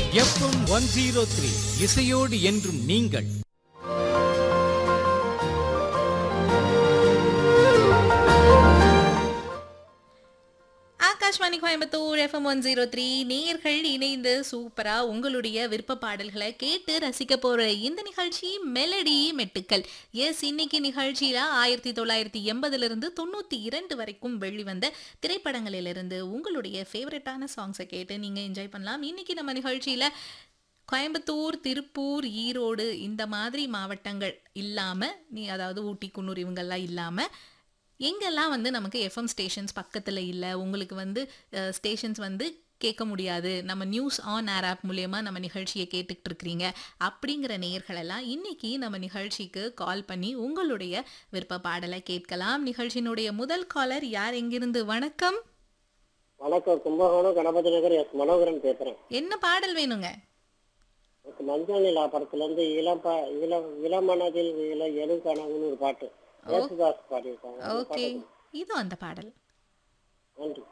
FM one zero three இசையோடு என்றும் நீங்கள் Akashvani Coimbatore FM one zero three நேயர்கள் இணைந்து சூப்பரா உங்களுடைய விருப்ப பாடல்களை கேட்டு ரசிக்க போற இந்த நிகழ்ச்சி மெலடி மெட்டுக்கள் எஸ் இன்னைக்கு நிகழ்ச்சியில ஆயிரத்தி தொள்ளாயிரத்தி எண்பதுல இருந்து தொண்ணூத்தி இரண்டு வரைக்கும் வெளிவந்த திரைப்படங்களிலிருந்து உங்களுடைய ஃபேவரட்டான சாங்ஸை கேட்டு நீங்க என்ஜாய் பண்ணலாம் இன்னைக்கு நம்ம நிகழ்ச்சியில கோயம்புத்தூர் திருப்பூர் ஈரோடு இந்த மாதிரி மாவட்டங்கள் இல்லாம நீ அதாவது ஊட்டி குன்னூர் இவங்கெல்லாம் இல்லாம எங்கெல்லாம் வந்து நமக்கு எஃப்எம் ஸ்டேஷன்ஸ் பக்கத்தில் இல்லை உங்களுக்கு வந்து ஸ்டேஷன்ஸ் வந்து கேட்க முடியாது நம்ம நியூஸ் ஆன் ஏர் ஆப் மூலயமா நம்ம நிகழ்ச்சியை கேட்டுக்கிட்டு இருக்கிறீங்க அப்படிங்கிற நேயர்களெல்லாம் இன்னைக்கு நம்ம நிகழ்ச்சிக்கு கால் பண்ணி உங்களுடைய விருப்ப பாடலை கேட்கலாம் நிகழ்ச்சியினுடைய முதல் காலர் யார் எங்கிருந்து வணக்கம் வணக்கம் கும்பகோணம் கணபதி நகர் எஸ் மனோகரன் பேசுறேன் என்ன பாடல் வேணுங்க எனக்கு மஞ்சள் நிலா படத்துல இருந்து இளம் பா இளம் இளமனதில் இள எழு கனவுன்னு ஒரு பாட்டு யேசுதாஸ் பாடியிருக்காங்க அந்த ஓகே பாட்டு இது அந்த பாடல் நன்றி